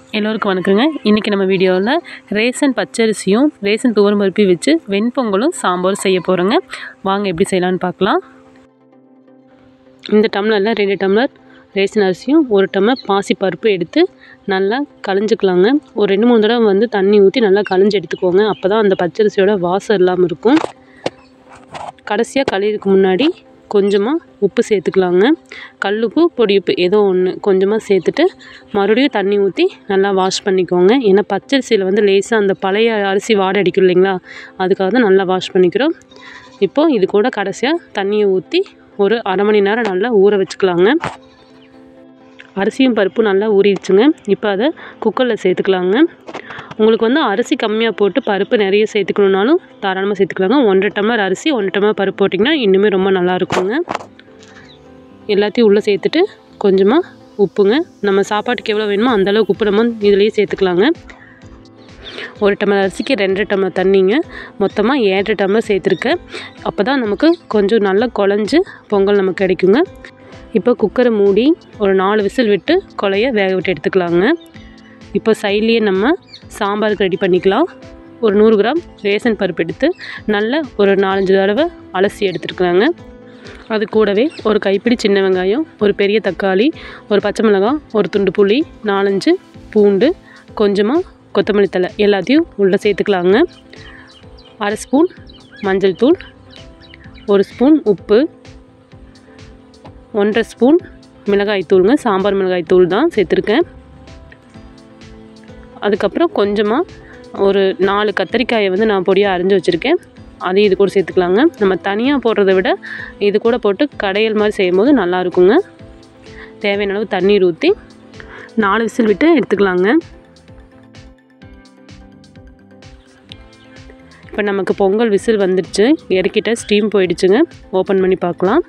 எல்லோருக்கும் வணக்கங்க இன்றைக்கி நம்ம வீடியோவில் ரேசன் பச்சரிசியும் ரேசன் துவரம் பருப்பையும் வச்சு வெண்பொங்கலும் சாம்பாரும் செய்ய போகிறோங்க வாங்க எப்படி செய்யலான்னு பார்க்கலாம் இந்த டம்ளரில் ரெண்டு டம்ளர் ரேசன் அரிசியும் ஒரு டம்ளர் பாசி பருப்பு எடுத்து நல்லா களைஞ்சிக்கலாங்க ஒரு ரெண்டு மூணு தடவை வந்து தண்ணி ஊற்றி நல்லா களைஞ்சி எடுத்துக்கோங்க அப்போ தான் அந்த பச்சரிசியோட வாசம் இல்லாமல் இருக்கும் கடைசியாக கழுவிக்கு முன்னாடி கொஞ்சமாக உப்பு சேர்த்துக்கலாங்க கல்லுப்பு பொடியுப்பு ஏதோ ஒன்று கொஞ்சமாக சேர்த்துட்டு மறுபடியும் தண்ணி ஊற்றி நல்லா வாஷ் பண்ணிக்கோங்க ஏன்னா பச்சரிசியில் வந்து லேசாக அந்த பழைய அரிசி வாடை அடிக்கும் இல்லைங்களா அதுக்காக தான் நல்லா வாஷ் பண்ணிக்கிறோம் இப்போது இது கூட கடைசியாக தண்ணியை ஊற்றி ஒரு அரை மணி நேரம் நல்லா ஊற வச்சுக்கலாங்க அரிசியும் பருப்பும் நல்லா ஊறிடுச்சுங்க இப்போ அதை குக்கரில் சேர்த்துக்கலாங்க உங்களுக்கு வந்து அரிசி கம்மியாக போட்டு பருப்பு நிறைய சேர்த்துக்கணுன்னாலும் தாராளமாக சேர்த்துக்கலாங்க ஒன்றரை டம்ளர் அரிசி ஒன்றரை டம்ளர் பருப்பு போட்டிங்கன்னா இன்னுமே ரொம்ப நல்லா இருக்குங்க எல்லாத்தையும் உள்ளே சேர்த்துட்டு கொஞ்சமாக உப்புங்க நம்ம சாப்பாட்டுக்கு எவ்வளோ வேணுமோ அந்தளவுக்கு உப்பு நம்ம இதுலேயே சேர்த்துக்கலாங்க ஒரு டம்ளர் அரிசிக்கு ரெண்டரை டம்ளர் தண்ணிங்க மொத்தமாக ஏழரை டம்ளர் சேர்த்துருக்கேன் அப்போ தான் நமக்கு கொஞ்சம் நல்லா குழஞ்சி பொங்கல் நமக்கு கிடைக்குங்க இப்போ குக்கரை மூடி ஒரு நாலு விசில் விட்டு கொலைய வேக விட்டு எடுத்துக்கலாங்க இப்போ சைட்லேயே நம்ம சாம்பாருக்கு ரெடி பண்ணிக்கலாம் ஒரு நூறு கிராம் ரேசன் பருப்பு எடுத்து நல்ல ஒரு நாலஞ்சு தடவை அலசி எடுத்துருக்குறாங்க அது கூடவே ஒரு கைப்பிடி சின்ன வெங்காயம் ஒரு பெரிய தக்காளி ஒரு பச்சை மிளகாய் ஒரு துண்டு புளி நாலஞ்சு பூண்டு கொஞ்சமாக கொத்தமல்லி தழை எல்லாத்தையும் உள்ளே சேர்த்துக்கலாங்க அரை ஸ்பூன் மஞ்சள் தூள் ஒரு ஸ்பூன் உப்பு ஒன்றரை ஸ்பூன் மிளகாய் தூளுங்க சாம்பார் மிளகாய் தூள் தான் சேர்த்துருக்கேன் அதுக்கப்புறம் கொஞ்சமாக ஒரு நாலு கத்திரிக்காயை வந்து நான் பொடியாக அரிஞ்சு வச்சுருக்கேன் அதையும் இது கூட சேர்த்துக்கலாங்க நம்ம தனியாக போடுறத விட இது கூட போட்டு கடையல் மாதிரி செய்யும்போது நல்லா இருக்குங்க தேவையான அளவு தண்ணீர் ஊற்றி நாலு விசில் விட்டு எடுத்துக்கலாங்க இப்போ நமக்கு பொங்கல் விசில் வந்துடுச்சு இறக்கிட்ட ஸ்டீம் போயிடுச்சுங்க ஓப்பன் பண்ணி பார்க்கலாம்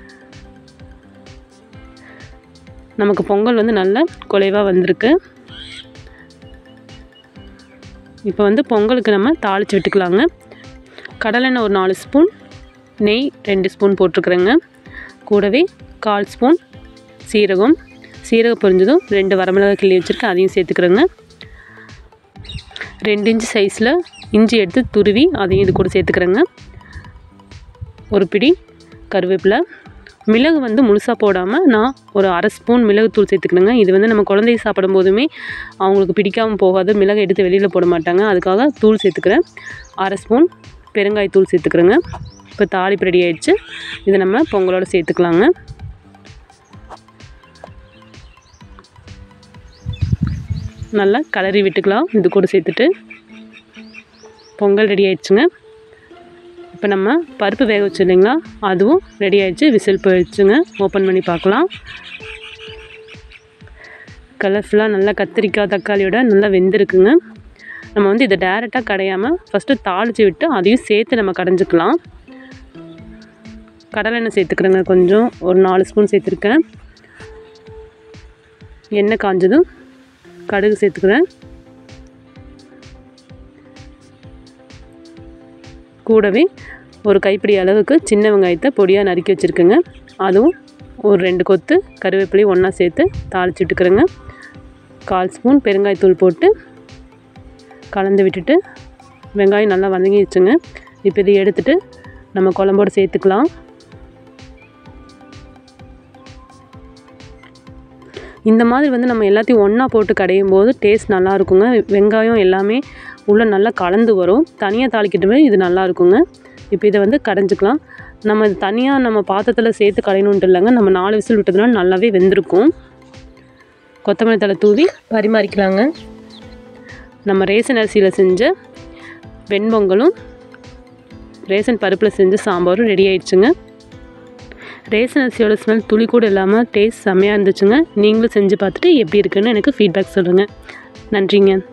நமக்கு பொங்கல் வந்து நல்ல குலைவாக வந்திருக்கு இப்போ வந்து பொங்கலுக்கு நம்ம தாளித்து விட்டுக்கலாங்க கடலெண்ணெய் ஒரு நாலு ஸ்பூன் நெய் ரெண்டு ஸ்பூன் போட்டிருக்குறேங்க கூடவே கால் ஸ்பூன் சீரகம் சீரகம் பொரிஞ்சதும் ரெண்டு வரமிளகாய் கிள்ளி வச்சுருக்கேன் அதையும் சேர்த்துக்கிறேங்க ரெண்டு இன்ச்சு சைஸில் இஞ்சி எடுத்து துருவி அதையும் இது கூட சேர்த்துக்கிறேங்க ஒரு பிடி கருவேப்பிலை மிளகு வந்து முழுசாக போடாமல் நான் ஒரு அரை ஸ்பூன் மிளகுத்தூள் சேர்த்துக்கிறேங்க இது வந்து நம்ம குழந்தைய சாப்பிடும் போதுமே அவங்களுக்கு பிடிக்காமல் போகாது மிளகு எடுத்து வெளியில் போட மாட்டாங்க அதுக்காக தூள் சேர்த்துக்கிறேன் அரை ஸ்பூன் பெருங்காயத்தூள் சேர்த்துக்கிறேங்க இப்போ தாளிப்பு ரெடி ஆயிடுச்சு இதை நம்ம பொங்கலோடு சேர்த்துக்கலாங்க நல்லா கலரி விட்டுக்கலாம் இது கூட சேர்த்துட்டு பொங்கல் ரெடி ஆயிடுச்சுங்க இப்போ நம்ம பருப்பு வேக வச்சு இல்லைங்களா அதுவும் ரெடி ஆகிடுச்சு விசில் போயிடுச்சுங்க ஓப்பன் பண்ணி பார்க்கலாம் கலர்ஃபுல்லாக நல்லா கத்திரிக்காய் தக்காளியோட நல்லா வெந்திருக்குங்க நம்ம வந்து இதை டேரெக்டாக கடையாமல் ஃபஸ்ட்டு தாளித்து விட்டு அதையும் சேர்த்து நம்ம கடைஞ்சிக்கலாம் கடலெண்ணெய் சேர்த்துக்கிறேங்க கொஞ்சம் ஒரு நாலு ஸ்பூன் சேர்த்துருக்கேன் எண்ணெய் காஞ்சதும் கடுகு சேர்த்துக்கிறேன் கூடவே ஒரு கைப்பிடி அளவுக்கு சின்ன வெங்காயத்தை பொடியாக நறுக்கி வச்சுருக்கேங்க அதுவும் ஒரு ரெண்டு கொத்து கருவேப்பிலையும் ஒன்றா சேர்த்து தாளிச்சு விட்டுக்கிறேங்க கால் ஸ்பூன் பெருங்காயத்தூள் போட்டு கலந்து விட்டுட்டு வெங்காயம் நல்லா வதங்கிடுச்சுங்க இப்போ இதை எடுத்துகிட்டு நம்ம குழம்போடு சேர்த்துக்கலாம் இந்த மாதிரி வந்து நம்ம எல்லாத்தையும் ஒன்றா போட்டு கடையும் போது டேஸ்ட் நல்லா இருக்குங்க வெங்காயம் எல்லாமே உள்ளே நல்லா கலந்து வரும் தனியாக தாளிக்கிட்டு இது நல்லா இருக்குங்க இப்போ இதை வந்து கடைஞ்சிக்கலாம் நம்ம இது தனியாக நம்ம பாத்திரத்தில் சேர்த்து கடையணுன்ட்டு இல்லைங்க நம்ம நாலு விசில் விட்டதுனால நல்லாவே வெந்திருக்கும் கொத்தமல்லி தலை தூவி பரிமாறிக்கலாங்க நம்ம ரேசன் அரிசியில் செஞ்ச வெண்பொங்கலும் ரேசன் பருப்பில் செஞ்ச சாம்பாரும் ரெடி ஆயிடுச்சுங்க ரேசன் அரிசியோட ஸ்மெல் துளி கூட இல்லாமல் டேஸ்ட் செம்மையாக இருந்துச்சுங்க நீங்களும் செஞ்சு பார்த்துட்டு எப்படி இருக்குன்னு எனக்கு ஃபீட்பேக் சொல்லுங்கள் நன்றிங்க